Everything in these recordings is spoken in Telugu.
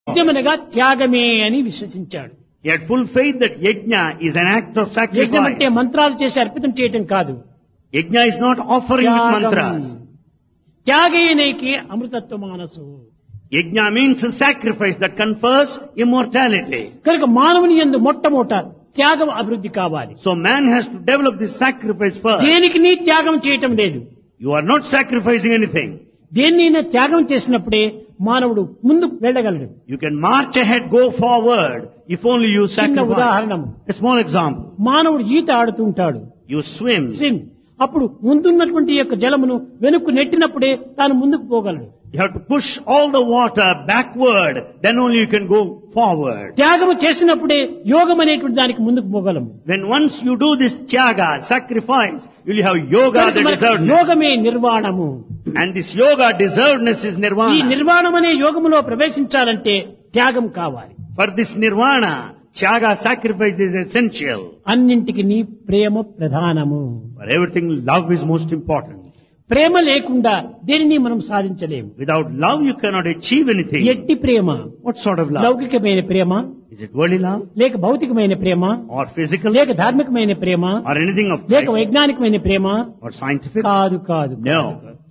యజ్ఞమనగా త్యాగమే అని విశ్వసించాడు He had full faith that yajna is an act of యజ్ఞం అంటే sacrifice. మంత్రాలు చేసి అర్పితం చేయటం కాదు Yajna is not offering with త్యాగం. mantras. త్యాగేనేకి అమృతత్వ మానసు Yajna means a sacrifice that confers immortality. కనుక మానవుని ఎందు మొట్టమొదట త్యాగం అభివృద్ధి కావాలి So man has to develop this sacrifice first. దేనికి నీ త్యాగం చేయటం లేదు You are not sacrificing anything. దేన్నైనా త్యాగం చేసినప్పుడే మానవుడు ముందుకు వెళ్ళగలడు You can march ahead, go forward, if only you చిన్న sacrifice. ఉదాహరణము A small example. మానవుడు ఈత ఆడుతూ ఉంటాడు You swim. స్విమ్ అప్పుడు ముందున్నటువంటి యొక్క జలమును వెనుక్కు నెట్టినప్పుడే తాను ముందుకు పోగలడు You have to push all the water backward, then only you can go forward. త్యాగము చేసినప్పుడే యోగం అనేటువంటి దానికి ముందుకు పోగలము When once you do this tyaga, sacrifice, you'll have yoga, కనుక the మనకి deservedness. యోగమే నిర్వాణము And this yoga deservedness is ఈ nirvana. నిర్వాణం అనే యోగములో ప్రవేశించాలంటే త్యాగం కావాలి For this nirvana, tyaga sacrifice is essential. అన్నింటికి నీ ప్రేమ ప్రధానము For everything, love is most important. ప్రేమ లేకుండా దేనిని మనం సాధించలేము Without love, you cannot achieve anything. ఎట్టి ప్రేమ What sort of love? లౌకికమైన ప్రేమ Is it worldly love? లేక భౌతికమైన ప్రేమ Or physical? లేక ధార్మికమైన ప్రేమ Or anything of లేక life? వైజ్ఞానికమైన Prema Or scientific? కాదు కాదు No.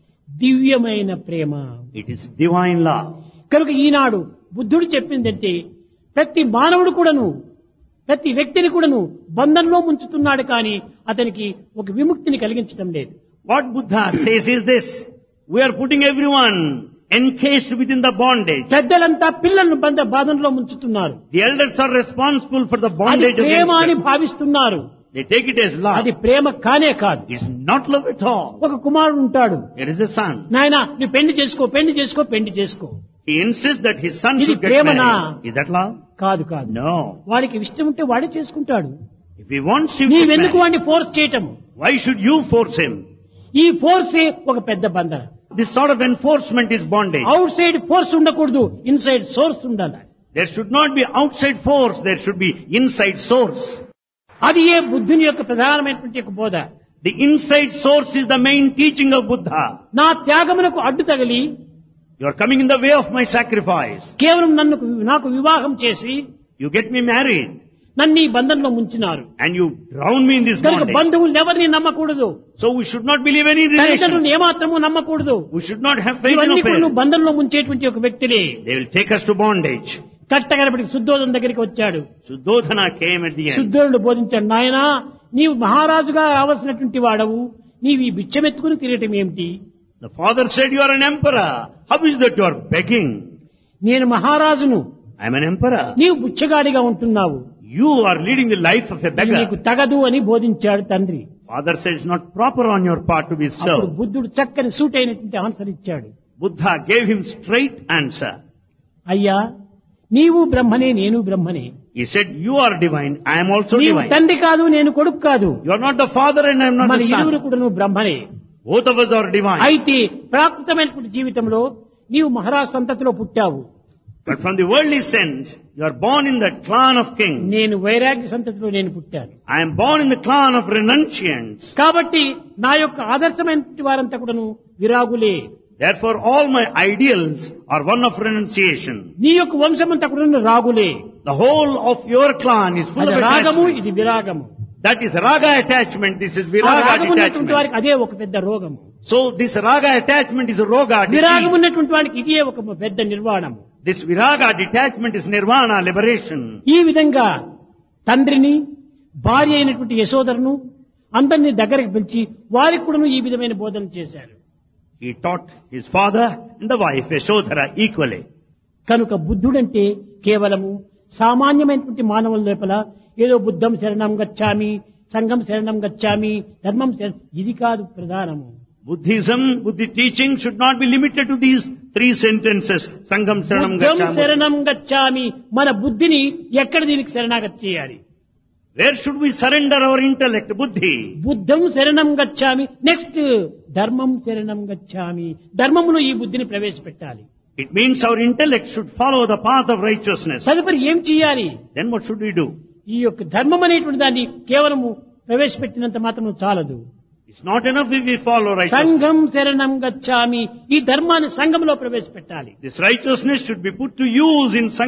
దివ్యమైన ప్రేమ It is divine love. కనుక ఈనాడు బుద్ధుడు చెప్పిందంటే ప్రతి మానవుడు కూడాను ప్రతి వ్యక్తిని కూడాను బంధంలో ముంచుతున్నాడు కానీ అతనికి ఒక విముక్తిని కలిగించడం లేదు What Buddha says is this. We are putting everyone encased within the bondage. పెద్దలంతా పిల్లలను బంధ బాధంలో ముంచుతున్నారు The elders are responsible for the అది bondage of ప్రేమ అని youngsters. భావిస్తున్నారు They take it as love. అది ప్రేమ కానే కాదు It's not love at all. ఒక కుమారుడు ఉంటాడు It is a son. నాయన నువ్వు పెళ్లి చేసుకో పెళ్లి చేసుకో పెళ్లి చేసుకో He insists that his son ఇది should get ప్రేమనా? married. Is that love? కాదు కాదు No. వాడికి ఇష్టం ఉంటే వాడే చేసుకుంటాడు If he wants you to get నీవెందుకు married, వాడిని ఫోర్స్ చేయటం why should you force him? ఈ ఫోర్సే ఒక పెద్ద బంధన This sort of enforcement is bondage. Outside force ఉండకూడదు ఇన్సైడ్ సోర్స్ ఉండాలి There should not be outside force, there should be inside source. అది ఏ బుద్ధుని యొక్క ప్రధానమైనటువంటి యొక్క బోధ The inside source is the main teaching of Buddha. నా త్యాగమునకు అడ్డు తగిలి You are coming in the way of my sacrifice. కేవలం నన్ను నాకు వివాహం చేసి You get me married నన్ను ఈ బంధంలో ముంచినారు and you drown me in this కనుక bondage. బంధువులు ఎవరిని నమ్మకూడదు So we should not believe any తల్లిదండ్రులను relations. ఏమాత్రము నమ్మకూడదు We should not have faith in ఇవన్నీ our కూడా నువ్వు parents. బంధంలో ముంచేటువంటి ఒక వ్యక్తిని They will take us to bondage. కట్టగడపటికి శుద్ధోదం దగ్గరికి వచ్చాడు Suddhodana came at the end. శుద్ధోడు బోధించాడు నాయనా నీవు మహారాజుగా రావాల్సినటువంటి వాడవు నీవు ఈ బిచ్చమెత్తుకుని తిరగటం ఏమిటి The father said, you are an emperor. How is that you are begging? నేను మహారాజును I am an emperor. నీవు బుచ్చగాడిగా ఉంటున్నావు You are leading the life of a ఇది నీకు beggar. తగదు అని బోధించాడు తండ్రి Father said it's not proper on your part to be అప్పుడు so. బుద్ధుడు చక్కని సూట్ అయినటువంటి ఆన్సర్ ఇచ్చాడు Buddha gave him straight answer. అయ్యా నీవు బ్రహ్మనే నేను బ్రహ్మనే He said, you are divine, I am also నీవు divine. తండ్రి కాదు నేను కొడుకు కాదు You are not the father and I am not మన the ఇరువురు son. కూడా నువ్వు బ్రహ్మనే Both of us are divine. అయితే ప్రాకృతమైనటువంటి జీవితంలో నీవు మహారాజ్ సంతతిలో పుట్టావు But from the worldly sense, you are born in the clan of kings. నేను వైరాగ్య సంతతిలో నేను పుట్టాను I am born in the clan of renunciants. కాబట్టి నా యొక్క ఆదర్శమైనటువంటి వారంతా కూడాను విరాగులే Therefore, all my ideals are one of renunciation. నీ యొక్క వంశమంతా కూడా రాగులే The whole of your clan is full అది of రాగము attachment. ఇది విరాగము That is raga attachment. This is ఆ viraga రాగం ఉన్నటువంటి detachment. వారికి అదే ఒక పెద్ద రోగము So this raga attachment is a roga విరాగం disease. ఉన్నటువంటి వానికి ఇదే ఒక పెద్ద నిర్వాణము This viraga detachment is nirvana, liberation. ఈ విధంగా తండ్రిని భార్య అయినటువంటి యశోదరను అందరినీ దగ్గరికి పిలిచి వారికి కూడా ఈ విధమైన బోధన చేశారు He taught his father and the wife, Yashodhara, equally. కనుక బుద్ధుడంటే కేవలము సామాన్యమైనటువంటి మానవుల లోపల ఏదో బుద్ధం శరణం గచ్చామి సంఘం శరణం గచ్చామి ధర్మం శరణం ఇది కాదు ప్రధానము Buddhism, Buddhi teaching should not be limited to these three sentences. Sangam Saranam బుద్ధం Gacchami. శరణం గచ్చామి మన బుద్ధిని ఎక్కడ దీనికి శరణాగతి చేయాలి Where should we surrender our intellect, Buddhi? బుద్ధం శరణం గచ్చామి నెక్స్ట్ ధర్మం శరణం గచ్చామి ధర్మములో ఈ బుద్ధిని ప్రవేశపెట్టాలి It means our intellect should follow the path of righteousness. తదుపరి ఏం చేయాలి Then what should we do? ఈ యొక్క ధర్మం అనేటువంటి దాన్ని కేవలము ప్రవేశపెట్టినంత మాత్రం చాలదు It's not enough if we follow righteousness. సంఘం శరణం గచ్చామి ఈ ధర్మాన్ని సంఘంలో ప్రవేశపెట్టాలి This righteousness should be put to use in